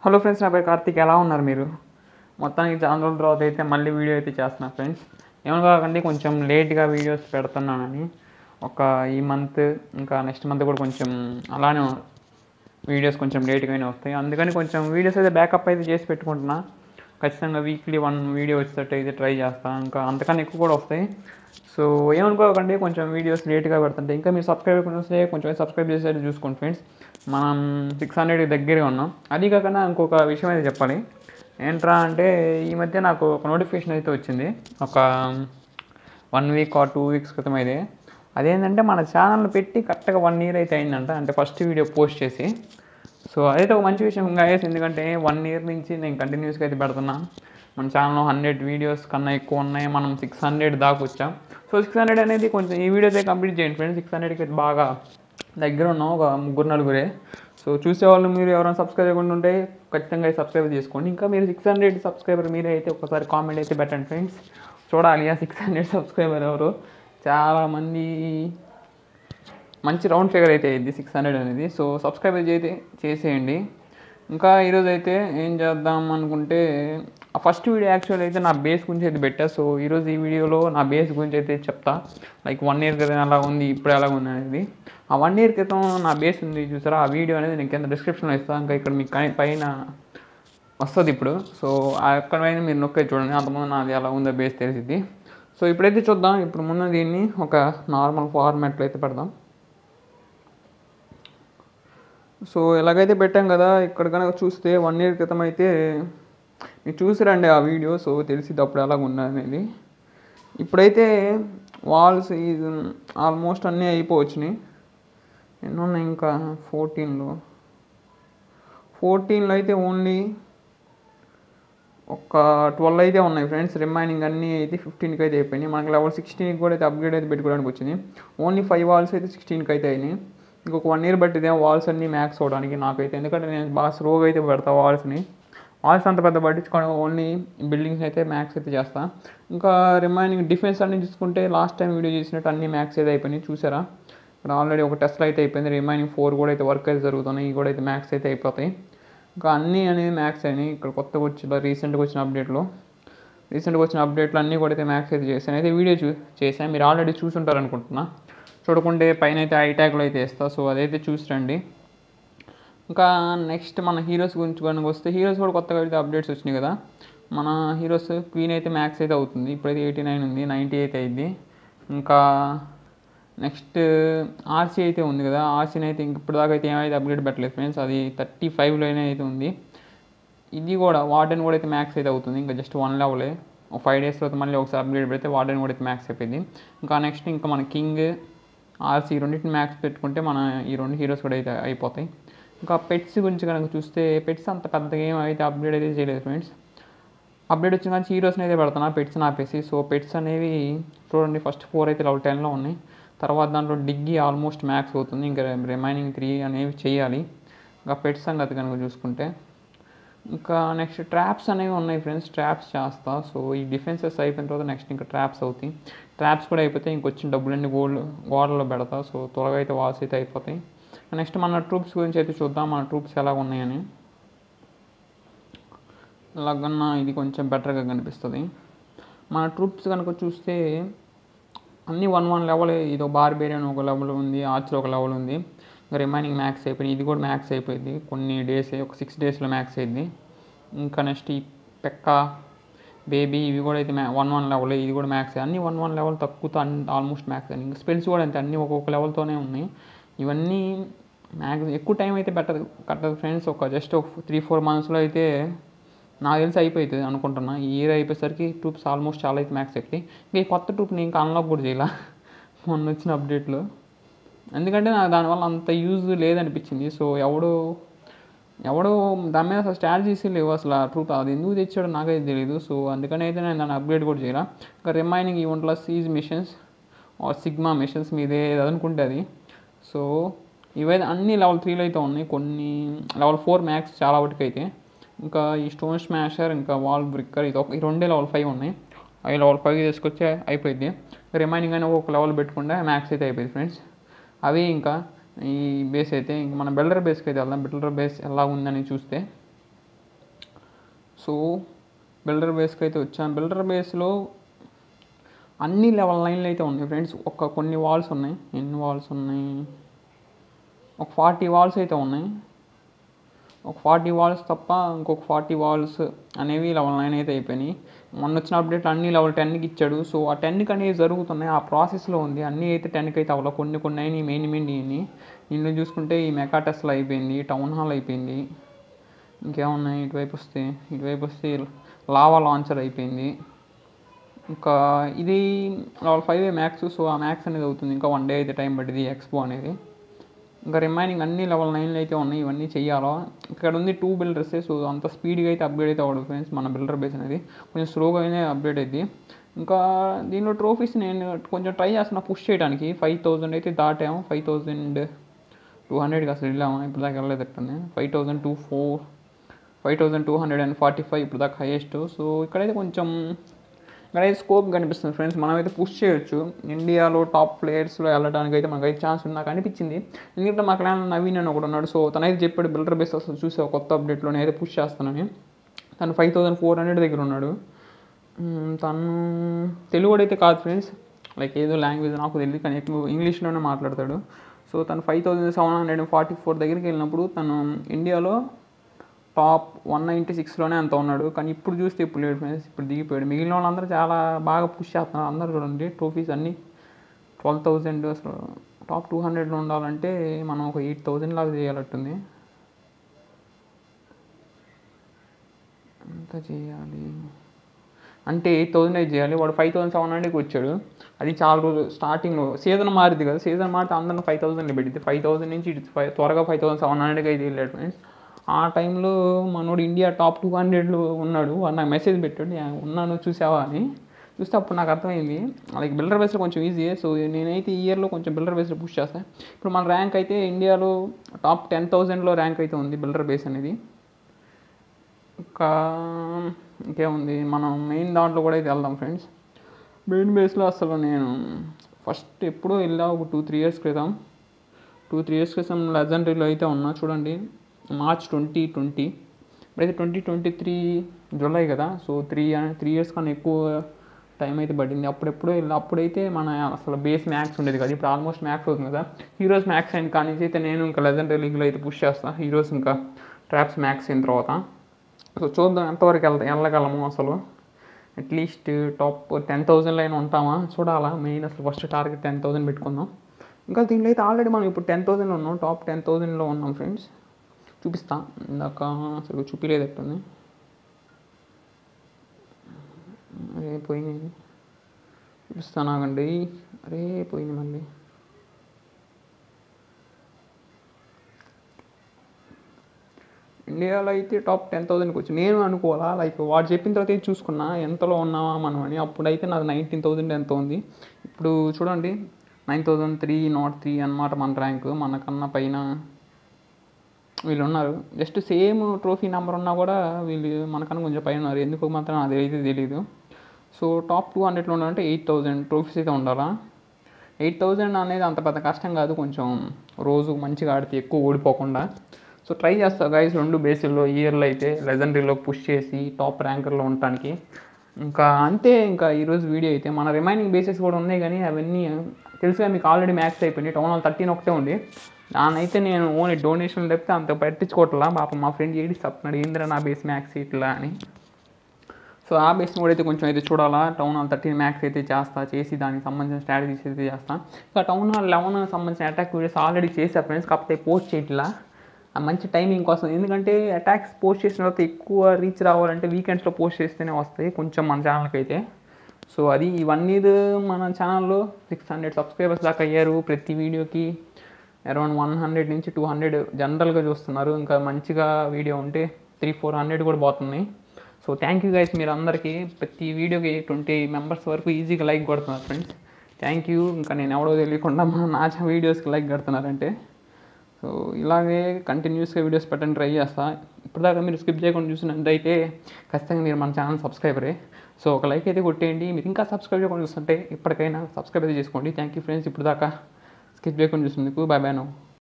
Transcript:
hello friends నా పేరు కార్తీక్ ఎలా ఉన్నారు మీరు మొత్తానికి చాలా రోజుల తర్వాత అయితే మళ్ళీ వీడియో అయితే చేస్తున్నా ఫ్రెండ్స్ ఏమని కాకండి కొంచెం లేట్గా వీడియోస్ పెడుతున్నానని ఒక ఈ మంత్ ఇంకా నెక్స్ట్ మంత్ కూడా కొంచెం అలానే వీడియోస్ కొంచెం లేట్గానే వస్తాయి అందుకని కొంచెం వీడియోస్ అయితే బ్యాకప్ అయితే చేసి పెట్టుకుంటున్నా ఖచ్చితంగా వీక్లీ వన్ వీడియో వచ్చేటట్టు అయితే ట్రై చేస్తాను ఇంకా అంతకన్నా ఎక్కువ కూడా వస్తాయి సో ఏమనుకోకండి కొంచెం వీడియోస్ లేట్గా పెడుతుంటే ఇంకా మీరు సబ్స్క్రైబ్ వస్తే కొంచెం సబ్స్క్రైబ్ చేసేది చూసుకోండి ఫ్రెండ్స్ మనం సిక్స్ హండ్రెడ్ దగ్గరే ఉన్నాం అది కాకుండా ఇంకొక విషయం అయితే చెప్పాలి ఏంట్రా అంటే ఈ మధ్య నాకు ఒక నోటిఫికేషన్ అయితే వచ్చింది ఒక one week or two weeks క్రితం అయితే అదేంటంటే మన ఛానల్ పెట్టి కరెక్ట్గా వన్ ఇయర్ అయితే అయిందంట అంటే ఫస్ట్ వీడియో పోస్ట్ చేసి సో అదైతే ఒక మంచి విషయం గాయస్ ఎందుకంటే వన్ ఇయర్ నుంచి నేను కంటిన్యూస్గా అయితే పెడుతున్నా మన ఛానల్లో హండ్రెడ్ వీడియోస్ కన్నా ఎక్కువ ఉన్నాయి మనం సిక్స్ హండ్రెడ్ దాకా వచ్చాం సో సిక్స్ హండ్రెడ్ అనేది కొంచెం ఈ వీడియోస్ అయితే కంప్లీట్ చేయండి ఫ్రెండ్స్ సిక్స్ హండ్రెడ్కి అయితే బాగా దగ్గర ఉన్నాం ఒక ముగ్గురు నలుగురే సో చూసేవాళ్ళు మీరు ఎవరైనా సబ్స్క్రైబ్ చేయకుండా ఉంటే ఖచ్చితంగా సబ్స్క్రైబ్ చేసుకోండి ఇంకా మీరు సిక్స్ హండ్రెడ్ సబ్స్క్రైబర్ మీరే అయితే ఒకసారి కామెంట్ అయితే పెట్టండి ఫ్రెండ్స్ చూడాలి ఆ సిక్స్ హండ్రెడ్ సబ్స్క్రైబర్ ఎవరు చాలామంది మంచి రౌండ్ ఫిగర్ అయితే అయింది సిక్స్ హండ్రెడ్ అనేది సో సబ్స్క్రైబ్ అయితే చేసేయండి ఇంకా ఈరోజు అయితే ఏం చేద్దాం అనుకుంటే ఆ ఫస్ట్ వీడియో యాక్చువల్ అయితే నా బేస్ గురించి అయితే పెట్టా సో ఈరోజు ఈ వీడియోలో నా బేస్ గురించి అయితే చెప్తా లైక్ వన్ ఇయర్ క్రితం ఎలా ఉంది ఇప్పుడు ఎలా ఉంది అనేది ఆ వన్ ఇయర్ క్రితం నా బేస్ ఉంది చూసారా ఆ వీడియో అనేది నేను కింద డిస్క్రిప్షన్లో ఇస్తాను ఇంకా ఇక్కడ మీకు కై- పైన వస్తుంది ఇప్పుడు సో అక్కడ పైన మీరు నొక్కే చూడండి అంతకుముందు నాది ఎలా ఉందో బేస్ తెలిసింది సో ఇప్పుడైతే చూద్దాం ఇప్పుడు ముందు దీన్ని ఒక నార్మల్ ఫార్మాట్లో అయితే పెడదాం సో ఎలాగైతే పెట్టాం కదా ఇక్కడ కనుక చూస్తే వన్ ఇయర్ క్రితం అయితే మీరు చూసిరండి ఆ వీడియో సో తెలిసింది అప్పుడు ఎలాగ ఉన్నది అనేది ఇప్పుడైతే వాల్స్ ఇది ఆల్మోస్ట్ అన్నీ అయిపోవచ్చినాయి ఎన్ని ఉన్నాయి ఇంకా ఫోర్టీన్లో ఫోర్టీన్లో అయితే ఓన్లీ ఒక ట్వెల్వ్ అయితే ఉన్నాయి ఫ్రెండ్స్ రిమైనింగ్ అన్నీ అయితే ఫిఫ్టీన్కి అయితే అయిపోయినాయి మనకి లెవెల్ సిక్స్టీన్కి కూడా అయితే అప్గ్రేడ్ అయితే పెట్టుకోవడానికి వచ్చింది ఓన్లీ ఫైవ్ వాల్స్ అయితే సిక్స్టీన్కి అయితే అయినాయి ఇంకొక వన్ ఇయర్ బట్టి ఇదేమో వాల్స్ అన్నీ మ్యాక్స్ అవడానికి నాకైతే ఎందుకంటే నేను బాగా స్లోగా అయితే పెడతా వాల్స్ని వాల్స్ అంత పెద్ద పట్టించుకోవడం ఓన్లీ బిల్డింగ్స్ అయితే మ్యాక్స్ అయితే చేస్తా ఇంకా రిమైనింగ్ డిఫెన్స్ అన్ని చూసుకుంటే లాస్ట్ టైం వీడియో చేసినట్టు అన్ని మ్యాక్స్ అయితే అయిపోయినాయి చూసారా ఇక్కడ ఆల్రెడీ ఒక టెస్ట్లో అయితే అయిపోయింది రిమైనింగ్ ఫోర్ కూడా అయితే వర్క్ అయితే జరుగుతున్నాయి ఇవి కూడా అయితే మ్యాక్స్ అయితే అయిపోతాయి ఇంకా అన్నీ అనేది మ్యాక్స్ అయినాయి ఇక్కడ కొత్తగా వచ్చిన రీసెంట్గా వచ్చిన అప్డేట్లో రీసెంట్గా వచ్చిన అప్డేట్లు అన్నీ కూడా అయితే మ్యాక్స్ అయితే చేశాను అయితే వీడియో చూ చేశాను మీరు ఆల్రెడీ చూసుంటారు అనుకుంటున్నా చూడకుంటే పైన అయితే ఐ ట్యాగ్లో అయితే వేస్తా సో అదైతే చూసి రండి ఇంకా నెక్స్ట్ మన హీరోస్ గురించి కనుక వస్తే హీరోస్ కూడా కొత్తగా అయితే అప్డేట్స్ వచ్చినాయి కదా మన హీరోస్ క్వీన్ అయితే మ్యాక్స్ అయితే అవుతుంది ఇప్పుడైతే ఎయిటీ నైన్ ఉంది నైంటీ అయితే అయింది ఇంకా నెక్స్ట్ ఆర్సీ అయితే ఉంది కదా ఆర్సీని అయితే ఇంక ఇప్పుడు దాకా అయితే ఏమైతే అప్గ్రేడ్ పెట్టలేదు ఫ్రెండ్స్ అది థర్టీ ఫైవ్లోనే అయితే ఉంది ఇది కూడా వార్డెన్ కూడా అయితే మ్యాక్స్ అయితే అవుతుంది ఇంకా జస్ట్ వన్ లెవెలే ఒక ఫైవ్ డేస్ తర్వాత మళ్ళీ ఒకసారి అప్గ్రేడ్ పెడితే వార్డెన్ కూడా అయితే మ్యాక్స్ అయిపోయింది ఇంకా నెక్స్ట్ ఇంకా మన కింగ్ ఆర్సీ రెండింటిని మ్యాక్స్ పెట్టుకుంటే మన ఈ రెండు హీరోస్ కూడా అయితే అయిపోతాయి ఇంకా పెట్స్ గురించి కనుక చూస్తే పెట్స్ అంత పెద్దగా ఏం అయితే అప్గ్రేడ్ అయితే చేయలేదు ఫ్రెండ్స్ అప్డేట్ వచ్చిన కానీ హీరోస్ని అయితే పెడుతున్నా పెట్స్ ఆపేసి సో పెట్స్ అనేవి చూడండి ఫస్ట్ ఫోర్ అయితే లెవెల్ టెన్లో ఉన్నాయి తర్వాత దాంట్లో డిగ్గి ఆల్మోస్ట్ మ్యాక్స్ అవుతుంది ఇంకా రిమైనింగ్ త్రీ అనేవి చేయాలి ఇంకా పెట్స్ సంగతి కనుక చూసుకుంటే ఇంకా నెక్స్ట్ ట్రాప్స్ అనేవి ఉన్నాయి ఫ్రెండ్స్ ట్రాప్స్ చేస్తా సో ఈ డిఫెన్సెస్ అయిపోయిన తర్వాత నెక్స్ట్ ఇంకా ట్రాప్స్ అవుతాయి ట్రాప్స్ కూడా అయిపోతే ఇంకొచ్చిన డబ్బులన్నీ గోల్డ్ గోడలో పెడతా సో త్వరగా అయితే వాల్స్ అయితే అయిపోతాయి నెక్స్ట్ మన ట్రూప్స్ గురించి అయితే చూద్దాం మన ట్రూప్స్ ఎలా ఉన్నాయని ఎలాగన్నా ఇది కొంచెం బెటర్గా కనిపిస్తుంది మన ట్రూప్స్ కనుక చూస్తే అన్నీ వన్ వన్ లెవెల్ ఇది బార్బేరియన్ ఒక లెవెల్ ఉంది ఆర్చర్ ఒక లెవెల్ ఉంది ఇంకా రిమైనింగ్ మ్యాక్స్ అయిపోయింది ఇది కూడా మ్యాక్స్ అయిపోయింది కొన్ని డేస్ ఒక సిక్స్ డేస్లో మ్యాక్స్ అయింది ఇంకా నెక్స్ట్ ఈ పెక్క బేబీ ఇవి కూడా అయితే మ్యా వన్ వన్ లెవెల్ ఇది కూడా మ్యాక్స్ అన్నీ వన్ వన్ లెవెల్ తక్కువతో అన్ని ఆల్మోస్ట్ మ్యాక్స్ అయ్యింది ఇంకా స్పెల్స్ కూడా అంతే అన్నీ ఒక్కొక్క లెవెల్తోనే ఉన్నాయి ఇవన్నీ మ్యాక్స్ ఎక్కువ టైం అయితే పెట్టదు కట్టదు ఫ్రెండ్స్ ఒక జస్ట్ ఒక త్రీ ఫోర్ మంత్స్లో అయితే నాకు తెలిసి అయిపోతుంది అనుకుంటున్నా ఈ ఇయర్ అయిపోయేసరికి ట్రూప్స్ ఆల్మోస్ట్ చాలా అయితే మ్యాక్స్ అయిపోతాయి ఇంకా ఈ కొత్త ట్రూప్ని ఇంకా అన్లాక్ కూడా చేయాల మొన్న వచ్చిన అప్డేట్లో ఎందుకంటే నాకు దానివల్ల అంత యూజ్ లేదనిపించింది సో ఎవడు ఎవడో దాని మీద అసలు స్ట్రాటజీస్ లేవు అసలు ఆ ట్రూప్ అది ఎందుకు తెచ్చాడో నాకైతే తెలియదు సో అందుకని అయితే నేను దాన్ని అప్గ్రేడ్ కూడా చేయాల ఇంకా రిమైనింగ్ ఈ ఒంట్లో siege missions or sigma missions మీదే అనుకుంటే అది సో ఇవైతే అన్ని లెవెల్ త్రీలో అయితే ఉన్నాయి కొన్ని లెవెల్ ఫోర్ మ్యాక్స్ చాలా వాటికి అయితే ఇంకా ఈ స్టోన్ స్మాషర్ ఇంకా వాల్ బ్రిక్కర్ ఇది ఒక ఈ రెండే లెవెల్ ఫైవ్ ఉన్నాయి అవి లెవెల్ ఫైవ్ తీసుకొచ్చి అయిపోయింది రిమైనింగ్ అయినా ఒక లెవెల్ పెట్టుకుంటే మ్యాక్స్ అయితే అయిపోయింది ఫ్రెండ్స్ అవి ఇంకా ఈ బేస్ అయితే ఇంక మన బిల్డర్ బేస్కి అయితే వెళ్దాం బిల్డర్ బేస్ ఎలా ఉందని చూస్తే సో బిల్డర్ బేస్కి అయితే వచ్చాను బిల్డర్ బేస్లో అన్ని లెవెల్ లైన్లు అయితే ఉన్నాయి ఫ్రెండ్స్ ఒక కొన్ని వాల్స్ ఉన్నాయి ఎన్ని వాల్స్ ఉన్నాయి ఒక ఫార్టీ వాల్స్ అయితే ఉన్నాయి ఒక ఫార్టీ వాల్స్ తప్ప ఇంకొక ఫార్టీ వాల్స్ అనేవి లెవెల్ నైన్ అయితే అయిపోయినాయి మొన్న వచ్చిన అప్డేట్ అన్ని లెవెల్ టెన్కి ఇచ్చాడు సో ఆ టెన్కి అనేవి జరుగుతున్నాయి ఆ ప్రాసెస్లో ఉంది అన్నీ అయితే టెన్కి అయితే అవ్వాలి కొన్ని కొన్ని అయినాయి మెయిన్ మెయిన్ ఇవన్నీ నిన్ను చూసుకుంటే ఈ మెగా టెస్ట్లో అయిపోయింది టౌన్ హాల్ అయిపోయింది ఇంకేమున్నాయి ఇటువైపు వస్తే ఇటువైపు వస్తే లావా లాంచర్ అయిపోయింది ఇంకా ఇది లెవెల్ ఫైవ్ మ్యాక్స్ సో ఆ మ్యాక్స్ అనేది అవుతుంది ఇంకా వన్ డే అయితే టైం పట్టింది ఎక్స్పో అనేది ఇంకా రిమైనింగ్ అన్ని లెవెల్ నైన్లు అయితే ఉన్నాయి ఇవన్నీ చెయ్యాలా ఇక్కడ ఉంది టూ బిల్డర్స్ సో అంత స్పీడ్గా అయితే అప్గ్రేడ్ అయితే అవ్వదు ఫ్రెండ్స్ మన బిల్డర్ బేస్ అనేది కొంచెం స్లోగా అయినా అప్గ్రేడ్ అయింది ఇంకా దీనిలో ట్రోఫీస్ నేను కొంచెం ట్రై చేస్తున్నా పుష్ చేయడానికి ఫైవ్ థౌజండ్ అయితే దాటాము ఫైవ్ థౌజండ్ టూ హండ్రెడ్కి అసలు వెళ్ళాము ఇప్పుడు దాకా వెళ్ళలేదట్టుంది five thousand two four five thousand two hundred and forty five ఇప్పుడు దాకా హైయెస్ట్ సో ఇక్కడైతే కొంచెం ఇక్కడైతే స్కోప్ కనిపిస్తుంది ఫ్రెండ్స్ మనమైతే పుష్ చేయొచ్చు ఇండియాలో టాప్ ప్లేయర్స్లో వెళ్ళడానికి అయితే మనకైతే ఛాన్స్ ఉంది నాకు అనిపించింది ఎందుకంటే మా క్లాన్ నవీన్ అని ఒకడు ఉన్నాడు సో తనైతే చెప్పాడు బిల్డర్ బేస్ అసలు చూసే కొత్త అప్డేట్లో అయితే పుష్ చేస్తానని తను ఫైవ్ థౌసండ్ ఫోర్ హండ్రెడ్ దగ్గర ఉన్నాడు మ్మ్, తను తెలుగు అయితే కాదు ఫ్రెండ్స్ లైక్ ఏదో లాంగ్వేజ్ నాకు తెలియదు కానీ ఎక్కువ ఇంగ్లీష్లోనే మాట్లాడతాడు సో తను five thousand seven hundred forty four దగ్గరికి వెళ్ళినప్పుడు తను ఇండియాలో టాప్ వన్ నైంటీ సిక్స్లోనే అంత ఉన్నాడు కానీ ఇప్పుడు చూస్తే ఇప్పుడు లేడు ఫ్రెండ్స్ ఇప్పుడు దిగిపోయాడు మిగిలిన వాళ్ళందరూ చాలా బాగా పుష్ చేస్తున్నారు అందరూ చూడండి ట్రోఫీస్ అన్నీ ట్వెల్వ్ థౌజండ్ అసలు టాప్ టూ హండ్రెడ్లో ఉండాలంటే మనం ఒక ఎయిట్ థౌజండ్ లాగా చేయాలట్టుంది ఎంత చేయాలి అంటే ఎయిట్ థౌసండ్ అయితే చేయాలి వాడు ఫైవ్ థౌసండ్ సెవెన్ హండ్రెడ్కి వచ్చాడు అది చాలా రోజులు స్టార్టింగ్లో సీజన్ మారింది కదా సీజన్ మారితే అందరిని ఫైవ్ థౌసండ్ పెట్టింది ఫైవ్ థౌసండ్ నుంచి ఇటు ఫైవ్ త్వరగా ఫైవ్ థౌసండ్ సెవెన్ హండ్రెడ్కి అయితే వెళ్ళాడు ఫ్రెండ్స్ ఆ టైంలో మనోడు ఇండియా టాప్ టూ హండ్రెడ్లో ఉన్నాడు వాడు నాకు మెసేజ్ పెట్టాడు "నేను ఉన్నాను చూసావా అని చూస్తే అప్పుడు నాకు అర్థమైంది లైక్ బిల్డర్ బేస్లో కొంచెం ఈజీ సో నేనైతే ఈ ఇయర్లో కొంచెం బిల్డర్ బేస్లో పుష్ చేస్తాను ఇప్పుడు మన ర్యాంక్ అయితే ఇండియాలో టాప్ టెన్ థౌజండ్లో ర్యాంక్ అయితే ఉంది బిల్డర్ బేస్ అనేది ఇంకా ఇంకేముంది మనం మెయిన్ దాంట్లో కూడా అయితే వెళ్దాం ఫ్రెండ్స్ మెయిన్ బేస్లో అసలు నేను ఫస్ట్ ఎప్పుడో వెళ్ళా ఒక టూ త్రీ ఇయర్స్ క్రితం టూ త్రీ ఇయర్స్ క్రితం లెజెండరీలో అయితే ఉన్నా చూడండి మార్చ్ ట్వంటీ ట్వంటీ ఇప్పుడైతే ట్వంటీ ట్వంటీ త్రీ జూలై కదా సో త్రీ త్రీ ఇయర్స్ కన్నా ఎక్కువ టైం అయితే పడింది అప్పుడెప్పుడో వెళ్ళి అప్పుడైతే మన అసలు బేస్ మ్యాక్స్ ఉండేది కదా ఇప్పుడు ఆల్మోస్ట్ మ్యాక్స్ అవుతుంది కదా హీరోస్ మ్యాక్స్ అయిన కానీ అయితే నేను ఇంకా లెజెండరీ లీగ్లో అయితే పుష్ చేస్తాను హీరోస్ ఇంకా ట్రాప్స్ మ్యాక్స్ అయిన తర్వాత సో చూద్దాం ఎంతవరకు వెళ్తా వెళ్ళగలము అసలు అట్లీస్ట్ టాప్ టెన్ థౌజండ్లో అయినా ఉంటామా చూడాలా మెయిన్ అసలు ఫస్ట్ టార్గెట్ టెన్ థౌసండ్ పెట్టుకుందాం ఇంకా దీంట్లో అయితే ఆల్రెడీ మనం ఇప్పుడు టెన్ థౌసండ్లో ఉన్నాం టాప్ టెన్ థౌసండ్లో ఉన్నాం ఫ్రెండ్స్ చూపిస్తా ఇందాక అసలు చూపించలేదట్టుంది అరే పోయింది చూపిస్తాను ఆగండి అరే పోయింది మళ్ళీ ఇండియాలో అయితే టాప్ టెన్ థౌసండ్కి వచ్చి నేను అనుకోవాలా లైక్ వాడు చెప్పిన తర్వాత అయితే చూసుకున్నా ఎంతలో ఉన్నామా మనం అని అప్పుడైతే నాకు నైన్టీన్ థౌసండ్ ఎంత ఉంది ఇప్పుడు చూడండి nine thousand three nought three అనమాట మన ర్యాంక్ మనకన్నా పైన వీళ్ళు ఉన్నారు జస్ట్ సేమ్ ట్రోఫీ నెంబర్ ఉన్నా కూడా వీళ్ళు మనకన్నా కొంచెం పైన ఉన్నారు ఎందుకు మాత్రం అది అయితే తెలియదు సో టాప్ టూ హండ్రెడ్లో ఉండాలంటే ఎయిట్ థౌజండ్ ట్రోఫీస్ అయితే ఉండాలా ఎయిట్ థౌజండ్ అనేది అంత పెద్ద కష్టం కాదు కొంచెం రోజు మంచిగా ఆడితే ఎక్కువ ఓడిపోకుండా సో ట్రై చేస్తా గైస్ రెండు బేసిల్లో ఇయర్లో అయితే లెజెండరీలో పుష్ చేసి టాప్ ర్యాంకర్లో ఉండటానికి ఇంకా అంతే ఇంకా ఈరోజు వీడియో అయితే మన రిమైనింగ్ బేసెస్ కూడా ఉన్నాయి కానీ అవన్నీ తెలుసుగా మీకు ఆల్రెడీ మ్యాక్స్ అయిపోయినాయి టౌన్ హాల్ థర్టీన్ ఒకటే ఉంది దానైతే నేను ఓన్లీ డొనేషన్ చెప్తే అంత పట్టించుకోవట్లా పాపం మా ఫ్రెండ్ ఏడి చెప్తున్నాడు ఏంద్రా నా బేస్ మ్యాక్స్ ఇట్లా అని సో ఆ బేస్ని కూడా అయితే కొంచెం అయితే చూడాలా టౌన్ హాల్ థర్టీన్ మ్యాక్స్ అయితే చేస్తా చేసి దానికి సంబంధించిన స్ట్రాటజీస్ అయితే చేస్తా ఇంకా టౌన్ హాల్ లెవెన్ సంబంధించిన అటాక్ వీడియోస్ ఆల్రెడీ చేసా ఫ్రెండ్స్ కాకపోతే పోస్ట్ చేయట్లా ఆ మంచి టైమింగ్ కోసం ఎందుకంటే అటాక్స్ పోస్ట్ చేసిన తర్వాత ఎక్కువ రీచ్ రావాలంటే వీకెండ్స్లో పోస్ట్ చేస్తేనే వస్తాయి కొంచెం మన ఛానల్కి అయితే సో అది ఈ వన్ ఇయర్ మన ఛానల్లో సిక్స్ హండ్రెడ్ సబ్స్క్రైబర్స్ దాకా అయ్యారు ప్రతి వీడియోకి అరౌండ్ వన్ హండ్రెడ్ నుంచి టూ హండ్రెడ్ జనరల్గా చూస్తున్నారు ఇంకా మంచిగా వీడియో ఉంటే త్రీ ఫోర్ హండ్రెడ్ కూడా పోతున్నాయి సో థ్యాంక్ యూ గైస్ మీరు అందరికీ ప్రతి వీడియోకి ట్వంటీ మెంబర్స్ వరకు ఈజీగా లైక్ కొడుతున్నారు ఫ్రెండ్స్ థ్యాంక్ యూ ఇంకా నేను ఎవడో తెలియకుండా మా నా వీడియోస్కి లైక్ కొడుతున్నారంటే సో ఇలాగే కంటిన్యూస్గా వీడియోస్ పెట్టండి ట్రై చేస్తా ఇప్పటిదాకా మీరు స్కిప్ చేయకుండా చూసినట్టయితే ఖచ్చితంగా మీరు మన ఛానల్ సబ్స్క్రైబరే సో ఒక లైక్ అయితే కొట్టేయండి మీరు ఇంకా సబ్స్క్రైబ్ చేయకుండా చూస్తుంటే ఇప్పటికైనా సబ్స్క్రైబ్ అయితే చేసుకోండి థ్యాంక్ యూ ఫ్రెండ్స్ ఇప్పుడు దాకా స్కిప్ చేయకుండా చూసినందుకు బాయ్ బాయ్ నో